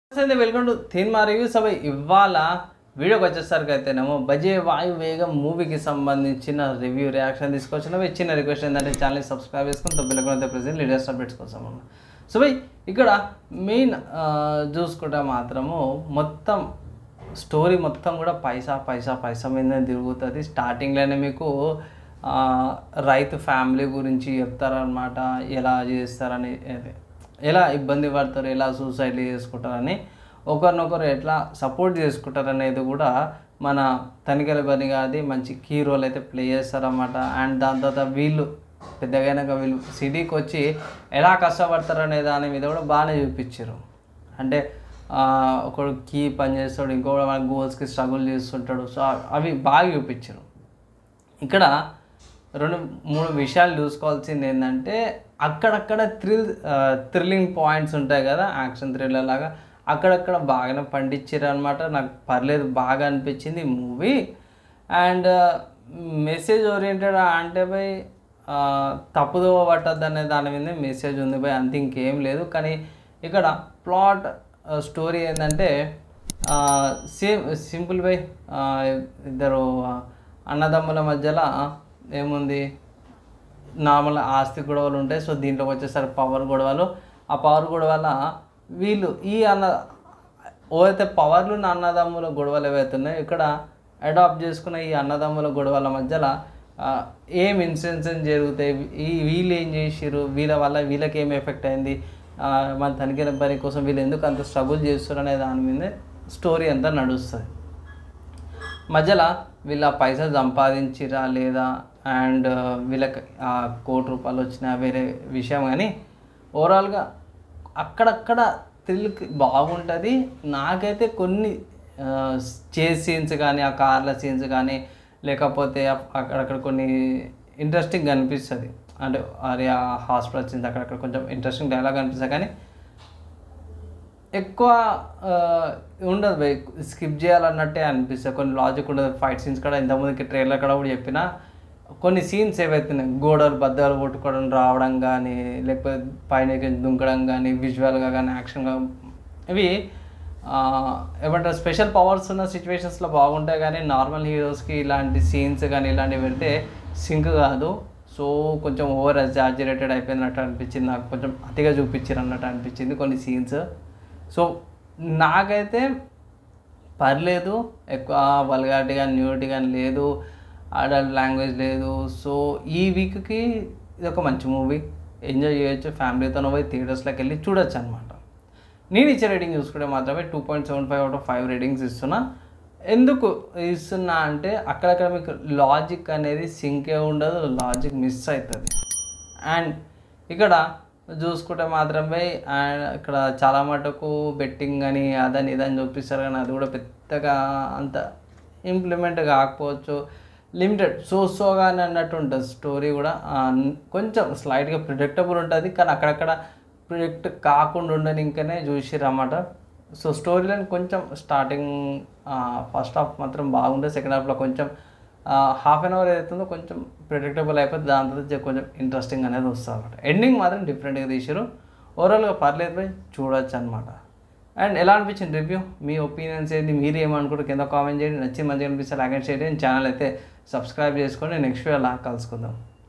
నమస్తే welcome to cinema reviews అవి ఇవాళ వీడియోకి వచ్చేసరికి అయితేనేమో బజే వాయు వేగం మూవీకి సంబంధించిన రివ్యూ రియాక్షన్ తీసుకొచ్చిన చిన్న రిక్వెస్ట్ ఏంటంటే ఛానల్ సబ్స్క్రైబ్ చేసుకుని తొమ్మిది ప్రెసెంట్ లేటెస్ట్ అప్డేట్స్ కోసం అన్న సో భయ్ ఇక్కడ మెయిన్ చూసుకుంటే మాత్రము మొత్తం స్టోరీ మొత్తం కూడా పైసా పైసా పైసా మీద తిరుగుతుంది స్టార్టింగ్లోనే మీకు ఆ, రైతు ఫ్యామిలీ గురించి చెప్తారనమాట ఎలా చేస్తారని అదే, ఎలా ఇబ్బంది పడతారు ఎలా సూసైడ్ చేసుకుంటారని ఒకరినొకరు ఎట్లా సపోర్ట్ చేసుకుంటారు అనేది కూడా మన తనిఖీల పని కాదు మంచి కీ రోల్ అయితే ప్లే చేస్తారన్నమాట అండ్ దాని తర్వాత వీళ్ళు పెద్దగైనాక వీళ్ళు సిటీకి వచ్చి ఎలా కష్టపడతారు అనే దాని మీద కూడా బాగానే చూపించారు అంటే ఆ, ఒకడు కీ పని చేస్తాడు ఇంకొకడు మన గోల్స్కి స్ట్రగుల్ చేస్తుంటాడు సో అవి బాగా చూపించారు ఇక్కడ రెండు మూడు విషయాలు చూసుకోవాల్సింది ఏంటంటే అక్కడక్కడ థ్రిల్ థ్రిల్లింగ్ పాయింట్స్ ఉంటాయి కదా యాక్షన్ థ్రిల్లర్ లాగా అక్కడక్కడ బాగానే పండించారు అనమాట నాకు పర్లేదు బాగా అనిపించింది మూవీ అండ్ మెసేజ్ ఓరియంటెడ్ అంటే బై తప్పుదో పట్టద్దు అనే దాని మీద మెసేజ్ ఉంది బై అంత ఇంకేం లేదు కానీ ఇక్కడ ప్లాట్ స్టోరీ ఏంటంటే సేమ్ సింపుల్ బై ఇద్దరు అన్నదమ్ముల మధ్యలో ఏముంది నార్మల్ ఆస్తి గొడవలు ఉంటాయి సో దీంట్లోకి వచ్చేసరికి పవర్ గొడవలు ఆ పవర్ గొడవల వీళ్ళు ఈ అన్న ఓవైతే పవర్లు ఉన్న అన్నదమ్ముల గొడవలు ఏవైతే ఉన్నాయో ఇక్కడ అడాప్ట్ చేసుకున్న ఈ అన్నదమ్ముల గొడవల మధ్యలో ఆ, ఏం ఇన్సిడెంట్స్ జరుగుతాయి ఈ వీళ్ళు ఏం చేసిర్రు వీళ్ళ వల్ల వీళ్ళకి ఏం ఎఫెక్ట్ అయింది ఆ, మన తనిఖీల పని కోసం వీళ్ళు ఎందుకు అంత స్ట్రగుల్ చేస్తారు అనే దాని మీదే స్టోరీ అంతా నడుస్తుంది మధ్యలో వీళ్ళ పైసలు సంపాదించిరా లేదా అండ్ వీళ్ళకి ఆ కోటి రూపాయలు వచ్చినా వేరే విషయం కానీ ఓవరాల్గా అక్కడక్కడ థ్రిల్కి బాగుంటుంది నాకైతే కొన్ని చేస్ సీన్స్ కానీ ఆ కార్ల సీన్స్ కానీ లేకపోతే అ- అక్కడక్కడ కొన్ని ఇంట్రెస్టింగ్ అనిపిస్తుంది అంటే అరే ఆ హాస్పిటల్ సీన్స్ అక్కడక్కడ కొంచెం ఇంట్రెస్టింగ్ డైలాగ్ అనిపిస్తుంది కానీ ఎక్కువ ఆ, ఉండదు బై స్కిప్ చేయాలన్నట్టే అనిపిస్తుంది కొన్ని లాజిక్ ఉండదు ఫైట్ సీన్స్ కూడా ఇంతకుముందుకి ట్రైలర్ కూడా కూడా చెప్పిన కొన్ని సీన్స్ ఏవైతున్నాయి గోడలు బద్దలు కొట్టుకోవడం రావడం కానీ లేకపోతే పైన దుంకడం కానీ విజువల్గా కానీ యాక్షన్గా ఇవి ఆ, ఏమంటారు స్పెషల్ పవర్స్ ఉన్న సిచ్యువేషన్స్లో బాగుంటాయి కానీ నార్మల్ హీరోస్కి ఇలాంటి సీన్స్ కానీ ఇలాంటివి పెడితే సింక్ కాదు సో కొంచెం ఓవర్ ఎగ్జాజరేటెడ్ అయిపోయినట్టు అనిపించింది నాకు కొంచెం అతిగా చూపించారు అన్నట్టు అనిపించింది కొన్ని సీన్స్ సో నాకైతే పర్లేదు ఎక్కువ వల్గారిటీ కానీ న్యూరిటీ కానీ లేదు అడల్ట్ లాంగ్వేజ్ లేదు సో ఈ వీక్కి ఇది ఒక మంచి మూవీ ఎంజాయ్ చేయొచ్చు ఫ్యామిలీతో పోయి థియేటర్స్లోకి వెళ్ళి చూడొచ్చు అనమాట నేను ఇచ్చే రేటింగ్ చూసుకుంటే మాత్రమే two point seven five out of five ratings ఇస్తున్నా ఎందుకు ఇస్తున్నా అంటే అక్కడక్కడ మీకు లాజిక్ అనేది సింకే ఉండదు లాజిక్ మిస్ అవుతుంది అండ్ ఇక్కడ చూసుకుంటే మాత్రమే అండ్ ఇక్కడ చాలా మటుకు బెట్టింగ్ అని అదని ఇదని చూపిస్తారు కానీ అది కూడా పెద్దగా అంత ఇంప్లిమెంట్ కాకపోవచ్చు లిమిటెడ్ సో సోగానే అన్నట్టు ఉంటుంది స్టోరీ కూడా ఆ, కొంచెం స్లైట్గా ప్రిడిక్టబుల్ ఉంటుంది కానీ అక్కడక్కడ ప్రిడిక్ట్ కాకుండా ఉండని ఇంకనే చూసిరన్నమాట సో స్టోరీ లైన్ కొంచెం స్టార్టింగ్ ఫస్ట్ హాఫ్ మాత్రం బాగుంటుంది సెకండ్ హాఫ్లో కొంచెం హాఫ్ అన్ అవర్ ఏదైతుందో కొంచెం ప్రిడిక్టబుల్ అయిపోతే దాని తర్వాత జర కొంచెం ఇంట్రెస్టింగ్ అనేది వస్తుంది అనమాట ఎండింగ్ మాత్రం డిఫరెంట్గా తీసారు ఓవరాల్గా పర్లేదు పోయి చూడొచ్చు అనమాట అండ్ ఎలా అనిపించింది రివ్యూ మీ ఒపీనియన్స్ ఏంటి మీరు ఏమనుకుంటారు కింద కామెంట్ చేయండి నచ్చి మంచిగా అనిపిస్తే లాగ్ అండ్ షేర్ చేయండి ఛానల్ అయితే సబ్స్క్రైబ్ చేసుకొని నెక్స్ట్ వీడియో అలా కలుసుకుందాం